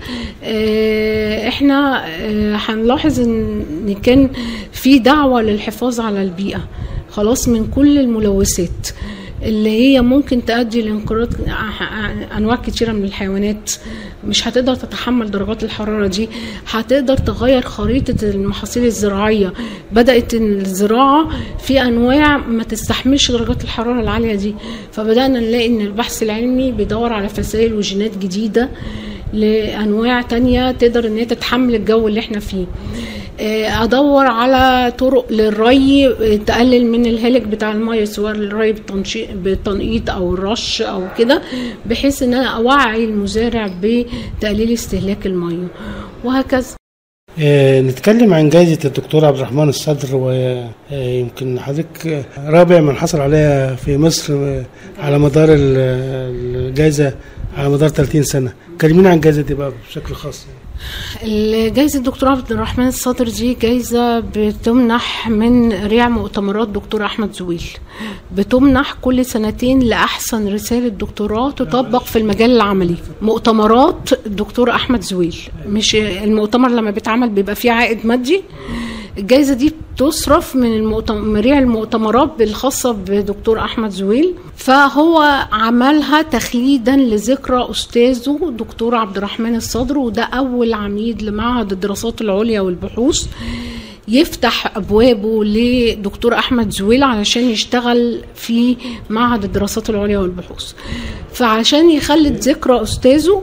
اه احنا اه هنلاحظ ان كان في دعوة للحفاظ على البيئة خلاص من كل الملوثات اللي هي ممكن تؤدي لانقراض انواع كتيره من الحيوانات مش هتقدر تتحمل درجات الحراره دي هتقدر تغير خريطه المحاصيل الزراعيه بدات ان الزراعه في انواع ما تستحملش درجات الحراره العاليه دي فبدانا نلاقي ان البحث العلمي بيدور على فسائل وجينات جديده لانواع تانية تقدر ان هي تتحمل الجو اللي احنا فيه ادور على طرق للري تقلل من الهلك بتاع الميه سواء الري بالتنقيط او الرش او كده بحيث ان انا اوعي المزارع بتقليل استهلاك الميه وهكذا آه، نتكلم عن جائزة الدكتور عبد الرحمن الصدر ويمكن حضرتك رابع من حصل عليها في مصر آه، على مدار ال- الجائزة على مدار 30 سنة كلمينا عن الجائزة دي بقى بشكل خاص الجائزة الدكتور عبد الرحمن الصدر دي جايزة بتمنح من ريع مؤتمرات دكتور أحمد زويل بتمنح كل سنتين لأحسن رسالة دكتوراه تطبق في المجال العملي مؤتمرات الدكتور أحمد زويل مش المؤتمر لما بيتعمل بيبقى فيه عائد مادي الجائزة دي بتصرف من المؤتم- مريع المؤتمرات الخاصة بدكتور أحمد زويل فهو عملها تخليدا لذكرى أستاذه دكتور عبد الرحمن الصدر وده أول عميد لمعهد الدراسات العليا والبحوث يفتح ابوابه لدكتور احمد زويل علشان يشتغل في معهد الدراسات العليا والبحوث فعشان يخلد ذكرى استاذه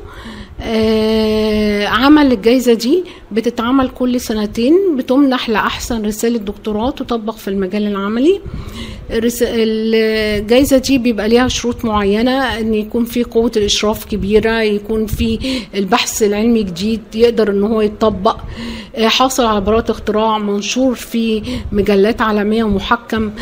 آه عمل الجايزة دي بتتعمل كل سنتين بتمنح لأحسن رسالة دكتوراه تطبق في المجال العملي الرس- الجايزة دي بيبقى ليها شروط معينة ان يكون في قوة الاشراف كبيرة يكون في البحث العلمي جديد يقدر ان هو يتطبق آه، حاصل على براءة اختراع منشور في مجلات عالمية ومحكم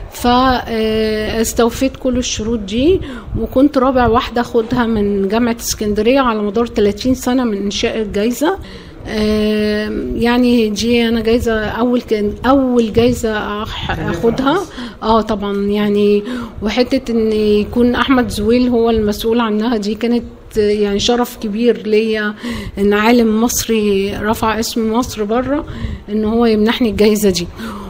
فاستوفيت كل الشروط دي وكنت رابع واحدة اخدها من جامعة اسكندرية على مدار 30 سنة من انشاء الجايزة آم، يعني دي انا جايزه اول كان اول جايزه أح- اخدها اه طبعا يعني وحته ان يكون احمد زويل هو المسؤول عنها دي كانت يعني شرف كبير ليا ان عالم مصري رفع اسم مصر بره ان هو يمنحني الجايزه دي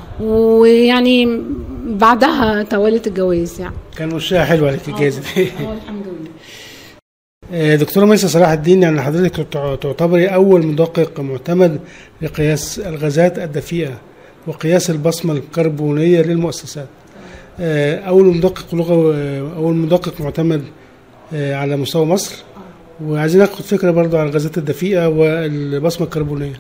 ويعني بعدها توالت الجواز يعني كان وشها حلو عليك الجائزة دي اه الحمد لله آه، دكتورة ميسة صلاح الدين يعني حضرتك تع- تعتبري أول مدقق معتمد لقياس الغازات الدفيئة وقياس البصمة الكربونية للمؤسسات آه، أول مدقق لغة آه، أول مدقق معتمد آه، على مستوى مصر وعايزين ناخد فكرة برضو عن الغازات الدفيئة والبصمة الكربونية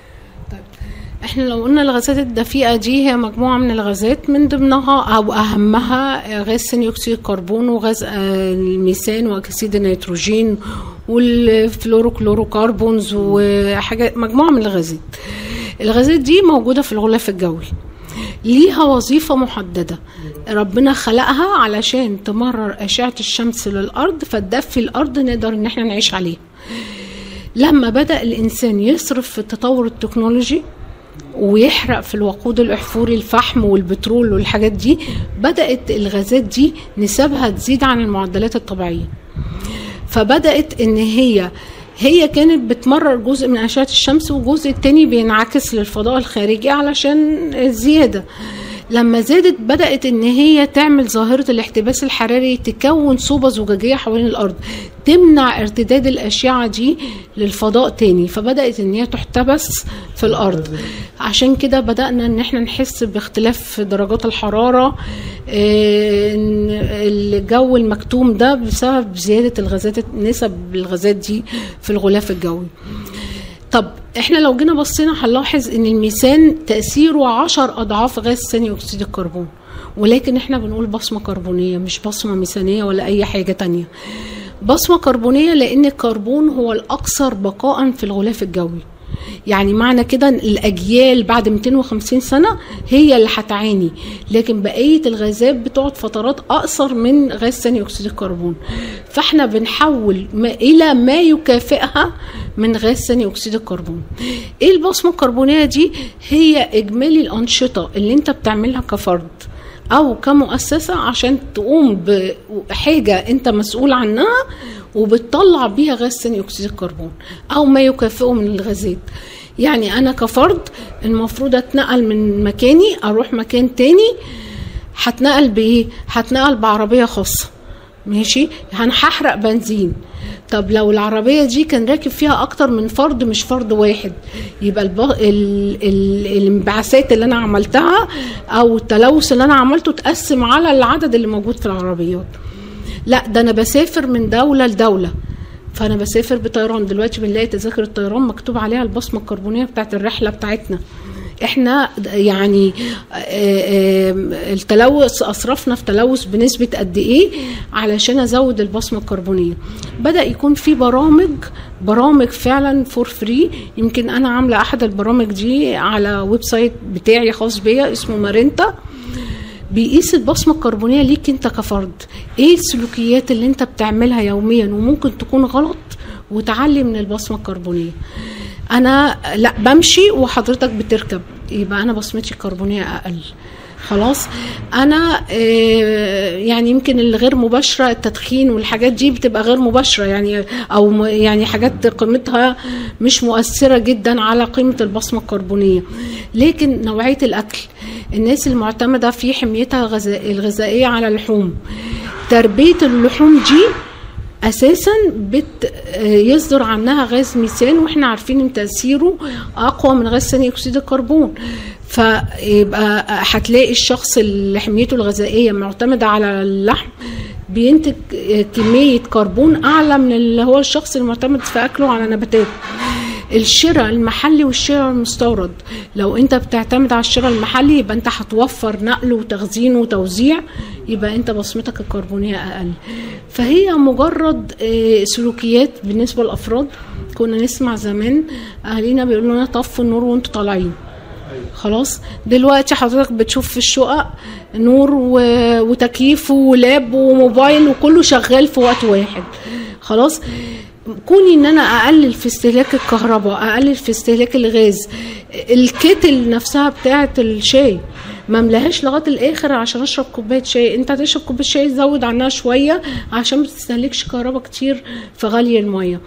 احنا لو قلنا الغازات الدفيئة دي هي مجموعة من الغازات من ضمنها او اهمها غاز ثاني اكسيد الكربون وغاز آه، الميثان واكسيد النيتروجين والفلوروكلوروكربونز وحاجات مجموعة من الغازات الغازات دي موجودة في الغلاف الجوي ليها وظيفة محددة ربنا خلقها علشان تمرر أشعة الشمس للأرض فتدفي الأرض نقدر إن احنا نعيش عليها لما بدأ الإنسان يصرف في التطور التكنولوجي ويحرق في الوقود الأحفوري الفحم والبترول والحاجات دي بدأت الغازات دي نسبها تزيد عن المعدلات الطبيعية فبدأت إن هي هي كانت بتمرر جزء من أشعة الشمس وجزء التاني بينعكس للفضاء الخارجي علشان الزيادة لما زادت بدأت إن هي تعمل ظاهرة الاحتباس الحراري تكون صوبة زجاجية حوالين الأرض تمنع ارتداد الأشعة دي للفضاء تاني فبدأت إن هي تحتبس في الأرض عشان كده بدأنا إن احنا نحس باختلاف في درجات الحرارة آه، إن الجو المكتوم ده بسبب زيادة الغازات نسب الغازات دي في الغلاف الجوي طب احنا لو جينا بصينا هنلاحظ ان الميثان تأثيره عشر أضعاف غاز ثاني أكسيد الكربون ولكن احنا بنقول بصمة كربونية مش بصمة ميثانية ولا أي حاجة تانية بصمة كربونية لأن الكربون هو الأكثر بقاء في الغلاف الجوي يعني معنى كده إن الأجيال بعد 250 سنة هي اللي هتعاني لكن بقية الغازات بتقعد فترات أقصر من غاز ثاني أكسيد الكربون فاحنا بنحول ما إلى ما يكافئها من غاز ثاني أكسيد الكربون إيه البصمة الكربونية دي هي إجمالي الأنشطة اللي أنت بتعملها كفرد او كمؤسسه عشان تقوم بحاجه انت مسؤول عنها وبتطلع بيها غاز ثاني اكسيد الكربون او ما يكافئه من الغازات يعني انا كفرد المفروض اتنقل من مكاني اروح مكان تاني هتنقل بايه هتنقل بعربيه خاصه ماشي انا هحرق بنزين طب لو العربيه دي كان راكب فيها اكتر من فرد مش فرد واحد يبقى الب... ال... ال... الانبعاثات اللي انا عملتها او التلوث اللي انا عملته تقسم على العدد اللي موجود في العربيات لا ده انا بسافر من دوله لدوله فانا بسافر بطيران دلوقتي بنلاقي تذاكر الطيران مكتوب عليها البصمه الكربونيه بتاعت الرحله بتاعتنا احنا يعني آه، آه، التلوث اصرفنا في تلوث بنسبه قد ايه علشان ازود البصمه الكربونيه بدا يكون في برامج برامج فعلا فور فري يمكن انا عامله احد البرامج دي على ويب سايت بتاعي خاص بيا اسمه مارينتا بيقيس البصمه الكربونيه ليك انت كفرد ايه السلوكيات اللي انت بتعملها يوميا وممكن تكون غلط وتعلي من البصمه الكربونيه انا لا بمشي وحضرتك بتركب يبقى انا بصمتي الكربونيه اقل خلاص انا آه، يعني يمكن الغير مباشره التدخين والحاجات دي بتبقى غير مباشره يعني او م- يعني حاجات قيمتها مش مؤثره جدا على قيمه البصمه الكربونيه لكن نوعيه الاكل الناس المعتمده في حميتها الغذا- الغذائيه على اللحوم تربيه اللحوم دي اساسا بت يصدر عنها غاز ميثان واحنا عارفين ان تاثيره اقوى من غاز ثاني اكسيد الكربون فيبقى هتلاقي الشخص اللي حميته الغذائيه معتمده على اللحم بينتج كميه كربون اعلى من اللي هو الشخص المعتمد في اكله على نباتات الشراء المحلي والشراء المستورد لو انت بتعتمد على الشراء المحلي يبقى انت هتوفر نقل وتخزين وتوزيع يبقى انت بصمتك الكربونيه اقل فهي مجرد آه، سلوكيات بالنسبه للافراد كنا نسمع زمان اهالينا بيقولوا لنا طفوا النور وانتوا طالعين خلاص دلوقتي حضرتك بتشوف في الشقق نور و... وتكييف ولاب وموبايل وكله شغال في وقت واحد خلاص كوني ان انا اقلل في استهلاك الكهرباء اقلل في استهلاك الغاز الكتل نفسها بتاعه الشاي ما املاهاش لغايه الاخر عشان اشرب كوبايه شاي انت هتشرب كوبايه شاي زود عنها شويه عشان ما تستهلكش كهرباء كتير في غلي الميه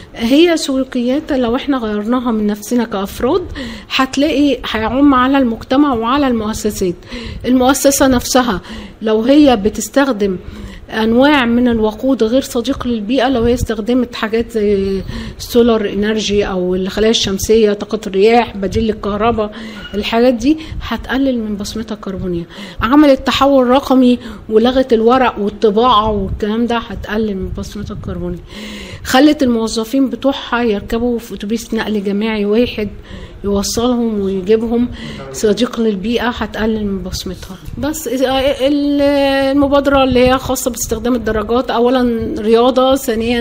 هي سلوكيات لو احنا غيرناها من نفسنا كافراد هتلاقي هيعم على المجتمع وعلى المؤسسات المؤسسه نفسها لو هي بتستخدم انواع من الوقود غير صديق للبيئه لو هي استخدمت حاجات زي سولار انرجي او الخلايا الشمسيه طاقه الرياح بديل للكهرباء الحاجات دي هتقلل من بصمتها الكربونيه عملت تحول رقمي ولغت الورق والطباعه والكلام ده هتقلل من بصمتها الكربونيه خلت الموظفين بتوعها يركبوا في اتوبيس نقل جماعي واحد يوصلهم ويجيبهم صديق للبيئة هتقلل من بصمتها بس ال- المبادرة اللي هي خاصة باستخدام الدراجات أولا رياضة ثانيا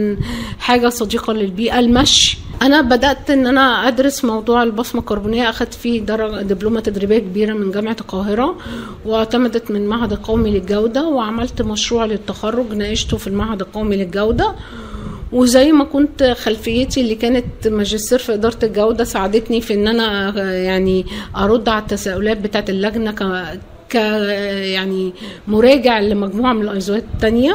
حاجة صديقة للبيئة المشي أنا بدأت إن أنا أدرس موضوع البصمة الكربونية أخدت فيه درجة دبلومة تدريبية كبيرة من جامعة القاهرة واعتمدت من المعهد القومي للجودة وعملت مشروع للتخرج ناقشته في المعهد القومي للجودة وزي ما كنت خلفيتي اللي كانت ماجستير في إدارة الجودة ساعدتني في إن أنا يعني أرد على التساؤلات بتاعت اللجنة ك ك يعني مراجع لمجموعة من الأيزوات التانية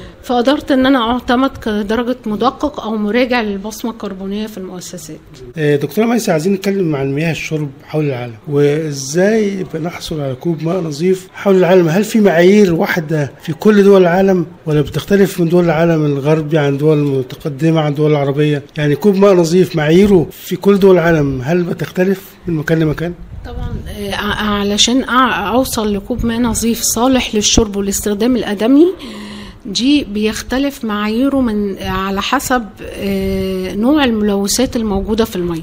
فقدرت ان انا اعتمد كدرجه مدقق او مراجع للبصمه الكربونيه في المؤسسات آه، دكتورة ميسي عايزين نتكلم عن مياه الشرب حول العالم وازاي بنحصل على كوب ماء نظيف حول العالم هل في معايير واحدة في كل دول العالم ولا بتختلف من دول العالم الغربي عن دول متقدمة عن دول العربية يعني كوب ماء نظيف معاييره في كل دول العالم هل بتختلف من مكان لمكان طبعا آه، علشان أع- اوصل لكوب ماء نظيف صالح للشرب والاستخدام الادمي دي بيختلف معاييره من على حسب آه، نوع الملوثات الموجوده في الميه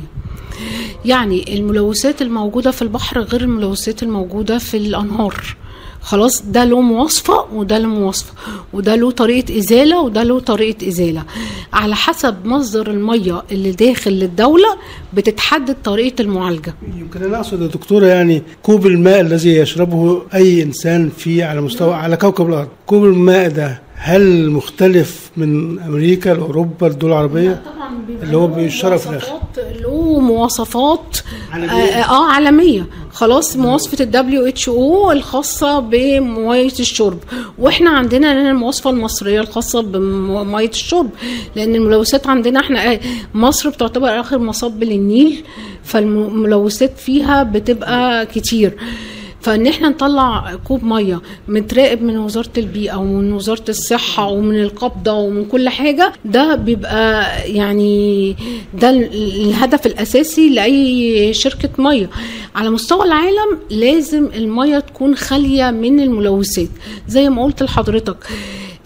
يعني الملوثات الموجوده في البحر غير الملوثات الموجوده في الانهار خلاص ده له مواصفة وده له مواصفة وده له طريقة إزالة وده له طريقة إزالة على حسب مصدر المية اللي داخل للدولة بتتحدد طريقة المعالجة يمكن انا اقصد يا دكتورة يعني كوب الماء الذي يشربه اي انسان في على مستوى على كوكب الارض كوب الماء ده هل مختلف من امريكا لاوروبا للدول العربية اللي هو بيشرب في الاخر له مواصفات عالمية. آه, اه عالمية خلاص مواصفة ال WHO الخاصة بمية الشرب واحنا عندنا لنا المواصفة المصرية الخاصة بمية الشرب لان الملوثات عندنا احنا آه، مصر بتعتبر اخر مصب للنيل فالملوثات فيها بتبقى كتير فان احنا نطلع كوب ميه متراقب من وزاره البيئه ومن وزاره الصحه ومن القبضه ومن كل حاجه ده بيبقى يعني ده الهدف الاساسي لاي شركه ميه على مستوى العالم لازم الميه تكون خاليه من الملوثات زي ما قلت لحضرتك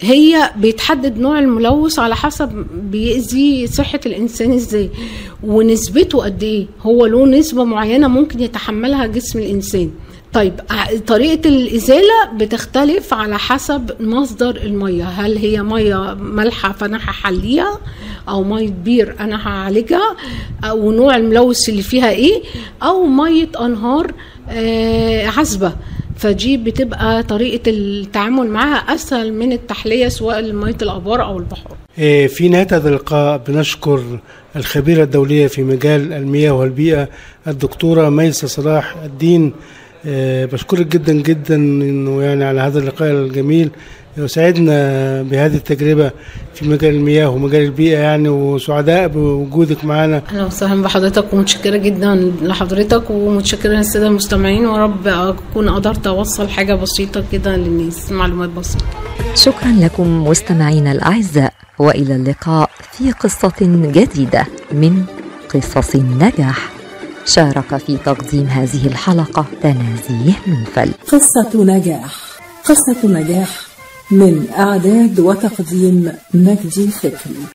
هي بيتحدد نوع الملوث على حسب بيأذي صحة الإنسان إزاي ونسبته قد إيه هو له نسبة معينة ممكن يتحملها جسم الإنسان طيب ع- طريقة الإزالة بتختلف على حسب مصدر المية هل هي مية مالحة فأنا هحليها أو مية بير أنا هعالجها أو نوع الملوث اللي فيها إيه أو مية أنهار آه، عذبة فدي بتبقى طريقة التعامل معاها أسهل من التحلية سواء لمية الأبار أو البحار إيه، في نهاية هذا اللقاء بنشكر الخبيرة الدولية في مجال المياه والبيئة الدكتورة ميسة صلاح الدين إيه، بشكرك جدا جدا انه يعني على هذا اللقاء الجميل وسعدنا بهذه التجربة في مجال المياه ومجال البيئة يعني وسعداء بوجودك معنا أهلا وسهلا بحضرتك ومتشكرة جدا لحضرتك ومتشكرة للسادة المستمعين ورب أكون قدرت أوصل حاجة بسيطة كده للناس معلومات بسيطة شكرا لكم مستمعينا الأعزاء وإلى اللقاء في قصة جديدة من قصص النجاح شارك في تقديم هذه الحلقة تنازيه منفل قصة نجاح قصة نجاح من إعداد وتقديم مجدي فكري